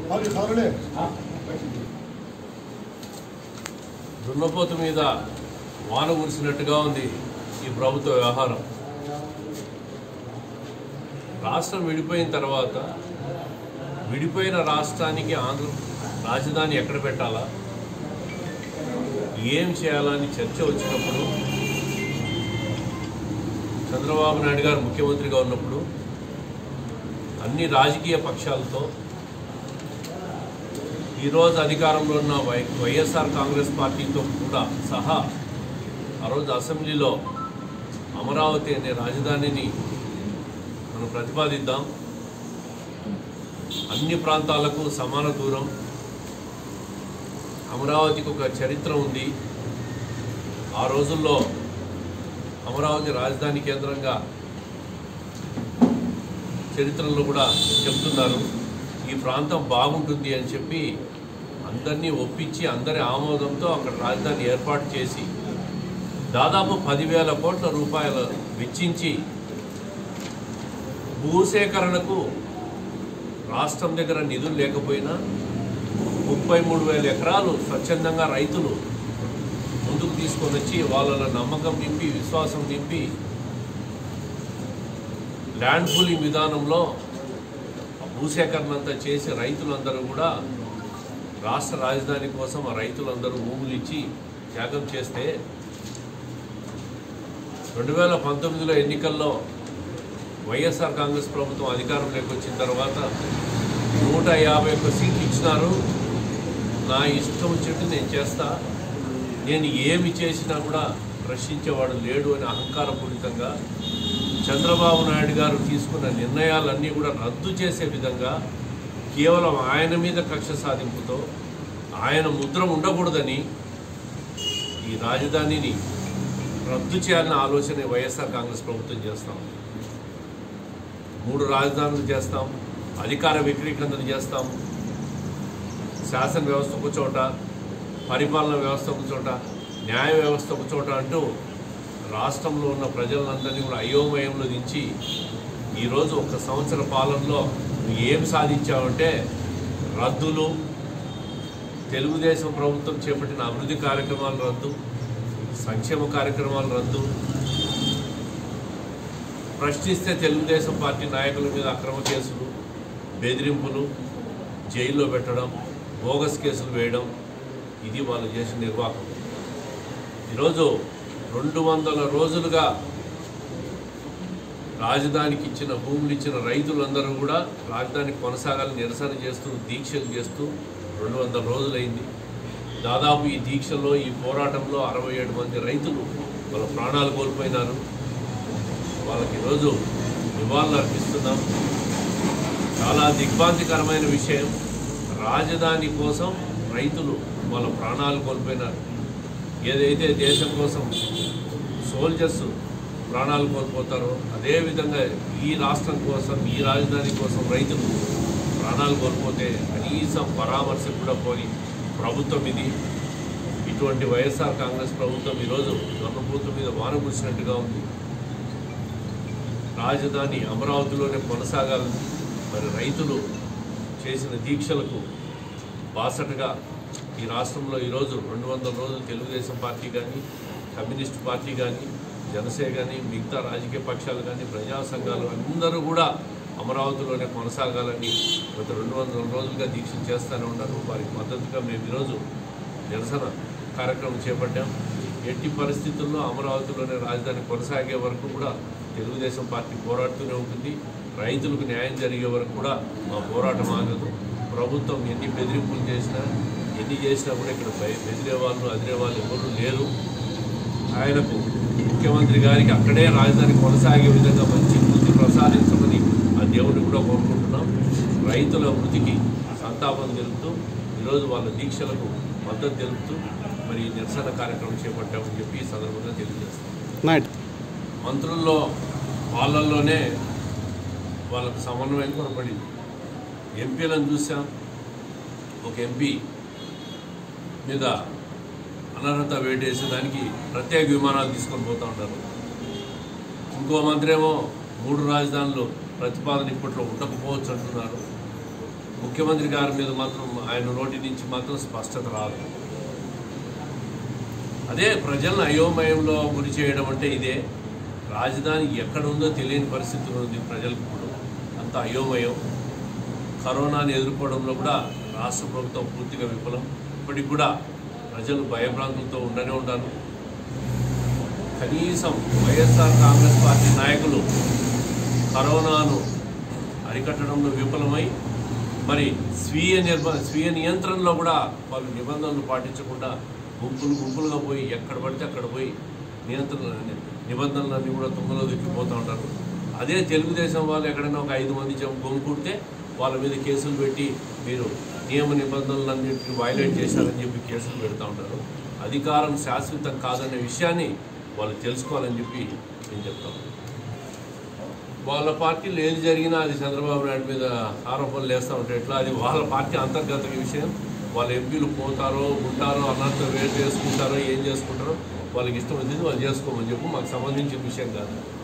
దున్నపోతు మీద వాన కురిసినట్టుగా ఉంది ఈ ప్రభుత్వ వ్యవహారం రాష్ట్రం విడిపోయిన తర్వాత విడిపోయిన రాష్ట్రానికి ఆంధ్ర రాజధాని ఎక్కడ పెట్టాలా ఏం చేయాలని చర్చ వచ్చినప్పుడు చంద్రబాబు నాయుడు గారు ముఖ్యమంత్రిగా ఉన్నప్పుడు అన్ని రాజకీయ పక్షాలతో ఈరోజు అధికారంలో ఉన్న వై వైఎస్ఆర్ కాంగ్రెస్ పార్టీతో కూడా సహా ఆ రోజు అసెంబ్లీలో అమరావతి అనే రాజధానిని మనం ప్రతిపాదిద్దాం అన్ని ప్రాంతాలకు సమాన దూరం అమరావతికి ఒక చరిత్ర ఉంది ఆ రోజుల్లో అమరావతి రాజధాని కేంద్రంగా చరిత్రలో కూడా చెప్తున్నారు ఈ ప్రాంతం బాగుంటుంది అని చెప్పి అందరినీ ఒప్పించి అందరి ఆమోదంతో అక్కడ రాజధాని ఏర్పాటు చేసి దాదాపు పదివేల కోట్ల రూపాయలు వెచ్చించి భూసేకరణకు రాష్ట్రం దగ్గర నిధులు లేకపోయినా ముప్పై మూడు వేల ఎకరాలు స్వచ్ఛందంగా రైతులు ముందుకు తీసుకొని వచ్చి వాళ్ళ నమ్మకం నింపి విశ్వాసం నింపి ల్యాండ్ పూలింగ్ విధానంలో ఆ భూసేకరణ అంతా చేసి రైతులందరూ కూడా రాష్ట్ర రాజధాని కోసం ఆ రైతులందరూ భూములు ఇచ్చి త్యాగం చేస్తే రెండు వేల పంతొమ్మిదిలో ఎన్నికల్లో వైఎస్ఆర్ కాంగ్రెస్ ప్రభుత్వం అధికారంలోకి వచ్చిన తర్వాత నూట యాభై ఒక్క సీట్లు ఇచ్చినారు నా ఇష్టం వచ్చినట్టు నేను చేస్తా నేను ఏమి చేసినా కూడా ప్రశ్నించేవాడు లేడు అని అహంకారపూరితంగా చంద్రబాబు నాయుడు గారు తీసుకున్న నిర్ణయాలన్నీ కూడా రద్దు చేసే విధంగా కేవలం ఆయన మీద కక్ష సాధింపుతో ఆయన ముద్ర ఉండకూడదని ఈ రాజధానిని రద్దు చేయాలన్న ఆలోచన వైఎస్ఆర్ కాంగ్రెస్ ప్రభుత్వం చేస్తాం మూడు రాజధానులు చేస్తాం అధికార వికేంద్రీకరణ చేస్తాం శాసన వ్యవస్థ ఒక చోట పరిపాలన వ్యవస్థ ఒక చోట న్యాయ వ్యవస్థ ఒక చోట అంటూ రాష్ట్రంలో ఉన్న ప్రజలందరినీ కూడా అయోమయంలో దించి ఈరోజు ఒక సంవత్సర పాలనలో నువ్వు ఏం సాధించావంటే రద్దులు తెలుగుదేశం ప్రభుత్వం చేపట్టిన అభివృద్ధి కార్యక్రమాలు రద్దు సంక్షేమ కార్యక్రమాలు రద్దు ప్రశ్నిస్తే తెలుగుదేశం పార్టీ నాయకుల మీద అక్రమ కేసులు బెదిరింపులు జైల్లో పెట్టడం బోగస్ కేసులు వేయడం ఇది వాళ్ళు చేసిన నిర్వాహకం ఈరోజు రెండు వందల రోజులుగా రాజధానికి ఇచ్చిన భూములు ఇచ్చిన రైతులందరూ కూడా రాజధాని కొనసాగాలని నిరసన చేస్తూ దీక్షలు చేస్తూ రెండు వందల రోజులైంది దాదాపు ఈ దీక్షలో ఈ పోరాటంలో అరవై ఏడు మంది రైతులు వాళ్ళ ప్రాణాలు కోల్పోయినారు వాళ్ళకి ఈరోజు నివాళులు అర్పిస్తున్నాం చాలా దిగ్భ్రాంతికరమైన విషయం రాజధాని కోసం రైతులు వాళ్ళ ప్రాణాలు కోల్పోయినారు ఏదైతే దేశం కోసం సోల్జర్స్ ప్రాణాలు కోల్పోతారో అదేవిధంగా ఈ రాష్ట్రం కోసం ఈ రాజధాని కోసం రైతులు ప్రాణాలు కోల్పోతే కనీసం పరామర్శ కూడా పోని ప్రభుత్వం ఇది ఇటువంటి వైఎస్ఆర్ కాంగ్రెస్ ప్రభుత్వం ఈరోజు దొన్నపూత మీద వాన కురిసినట్టుగా ఉంది రాజధాని అమరావతిలోనే కొనసాగాలని మరి రైతులు చేసిన దీక్షలకు బాసటగా ఈ రాష్ట్రంలో ఈరోజు రెండు వందల రోజులు తెలుగుదేశం పార్టీ కానీ కమ్యూనిస్ట్ పార్టీ కానీ జనసేన కానీ మిగతా రాజకీయ పక్షాలు కానీ ప్రజా సంఘాలు అందరూ కూడా అమరావతిలోనే కొనసాగాలని గత రెండు వందల రోజులుగా దీక్షలు చేస్తూనే ఉన్నారు వారికి మద్దతుగా మేము ఈరోజు నిరసన కార్యక్రమం చేపట్టాం ఎట్టి పరిస్థితుల్లో అమరావతిలోనే రాజధాని కొనసాగే వరకు కూడా తెలుగుదేశం పార్టీ పోరాడుతూనే ఉంటుంది రైతులకు న్యాయం జరిగే వరకు కూడా మా పోరాటం ఆగదు ప్రభుత్వం ఎన్ని బెదిరింపులు చేసినా ఎన్ని చేసినా కూడా ఇక్కడ బయ- బెదిరే వాళ్ళు అదిరే వాళ్ళు ఎవరు లేరు ఆయనకు ముఖ్యమంత్రి గారికి అక్కడే రాజధాని కొనసాగే విధంగా మంచి బుద్ధి ప్రసాదించమని ఆ దేవుడిని కూడా కోరుకుంటున్నాం రైతుల వృత్తికి సంతాపం తెలుపుతూ ఈరోజు వాళ్ళ దీక్షలకు మద్దతు తెలుపుతూ మరి ఈ నిరసన కార్యక్రమం చేపట్టామని చెప్పి ఈ సందర్భంగా తెలియజేస్తాం నైట్ మంత్రుల్లో వాళ్ళల్లోనే వాళ్ళకు సమన్వయం కొరపడింది ఎంపీలను చూసాం ఒక ఎంపీ మీద అనర్హత వేటేసే దానికి ప్రత్యేక విమానాలు తీసుకొని పోతూ ఉంటారు ఇంకో మంత్రి ఏమో మూడు రాజధానులు ప్రతిపాదన ఇప్పట్లో ఉండకపోవచ్చు అంటున్నారు ఒక ముఖ్యమంత్రి గారి మీద మాత్రం ఆయన నోటి నుంచి మాత్రం స్పష్టత రాదు అదే ప్రజలను అయోమయంలో గురి చేయడం అంటే ఇదే రాజధాని ఎక్కడ ఉందో తెలియని పరిస్థితులు ఉంది ప్రజలకు ఇప్పుడు అంత అయోమయం కరోనాని ఎదుర్కోవడంలో కూడా రాష్ట్ర ప్రభుత్వం పూర్తిగా విఫలం ఇప్పటికి కూడా ప్రజలు భయభ్రాంతులతో ఉండనే ఉంటారు కనీసం వైఎస్ఆర్ కాంగ్రెస్ పార్టీ నాయకులు కరోనాను అరికట్టడంలో విఫలమై మరి స్వీయ నిర్మ స్వీయ నియంత్రణలో కూడా వాళ్ళు నిబంధనలు పాటించకుండా గుంపులు గుంపులుగా పోయి ఎక్కడ పడితే అక్కడ పోయి నియంత్రణ నిబంధనలన్నీ కూడా తుంగలో దిక్కిపోతూ ఉంటారు అదే తెలుగుదేశం వాళ్ళు ఎక్కడైనా ఒక ఐదు మంది జం- గుంపుడితే వాళ్ళ మీద కేసులు పెట్టి మీరు నియమ నిబంధనలన్నింటినీ వైలేట్ చేశారని చెప్పి కేసులు పెడతా ఉంటారు అధికారం శాశ్వతం కాదనే విషయాన్ని వాళ్ళు తెలుసుకోవాలని చెప్పి నేను చెప్తాను వాళ్ళ పార్టీలో ఏది జరిగినా అది చంద్రబాబు నాయుడు మీద ఆరోపణలు వేస్తూ ఉంటే ఎట్లా అది వాళ్ళ పార్టీ అంతర్గత విషయం వాళ్ళ ఎంపీలు పోతారో ఉంటారో అన్నట్టు వేరు చేసుకుంటారో ఏం చేసుకుంటారో వాళ్ళకి ఇష్టం వచ్చింది వాళ్ళు చేసుకోమని చెప్పి మాకు సంబంధించిన విషయం కాదు